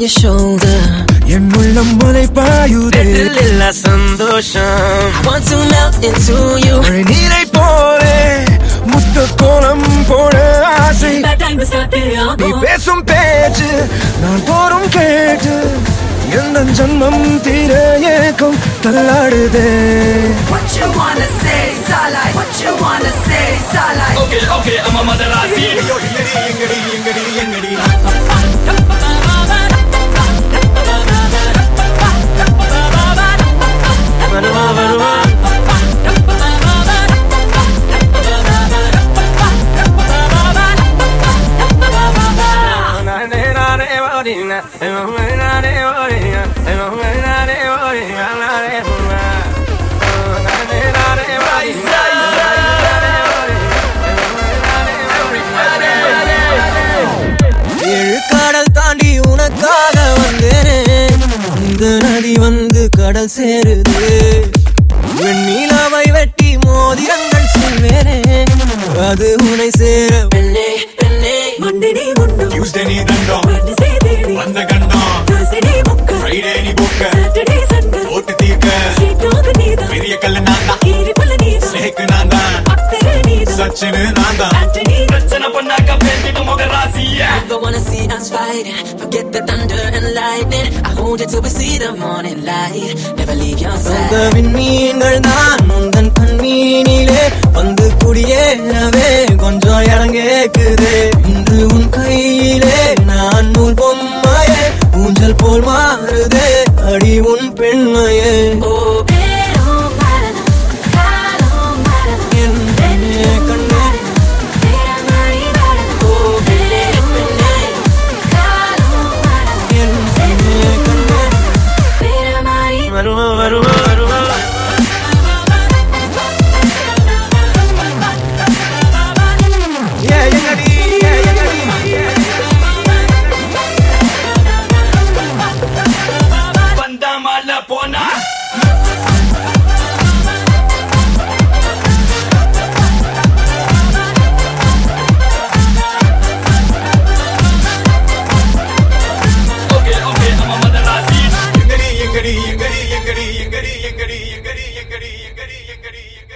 your shoulder. என் உள்ளம் மலை பாயுதே பெற்றில் சந்தோஷம். I want to melt into you. மழை நீரை போலே முத்த கோலம் போட ஆசை நீ பேசும் பேச்சு நான் தோறும் கேட்டு எந்த ஜன்மம் தீர ஏக்கம் தள்ளாடுதே What you wanna say, Starlight? What you wanna say, Starlight? Okay, okay, I'm a Madarasi. வருவா வருவா ஏழு கடல் தாண்டி உனக்காக வந்தேனே இந்த நதி வந்து கடல் சேருது வெண்ணிலாவை வெட்டி மோதிரங்கள் சொல்வேனே அது உனை சேர பெண்ணே பெண்ணே Monday முண்டு Tuesday நீ தண்டம் Wednesday தேடி வந்த கண்டம் Thursday முக்க Friday நீ புக்க Saturday சண்டை ஓட்டு தீர்க்க Street dog நீதான் பெரிய கல்லு நான் தான் கீரி புள்ள நீதான் ஸ்னேக் நான் தான் அக்கறை நீதான் சச்சினு நான் தான் Anthony பிரச்சனை பண்ணாக்க பேசிட்டு முகராசியா Never wanna see us fighting. Forget the thunder and lightning. I hold you till we see the morning light. Never leave your side. விண்மீன்கள் தான் உந்தன் கண்மீனிலே வந்து குடியேறவே கொஞ்சம் இடம் கேக்குது இன்று உன் கையிலே நான் நூல் பொம்மையே ஊஞ்சல் போல் மாறுதே அடி உன் பெண்மையே என் பெண்ணே கண்ணே ஓ பெண்ணே பெண்ணே என் பெண்ணே கண்ணே வருவா வருவா வருவா வந்தா மால போனா Okay, okay, I'm a Madarasi. எங்கடி எங்கடி எங்கடி எங்கடி எங்கடி எங்கடி எங்கடி எங்கடி எங்கடி எங்கடி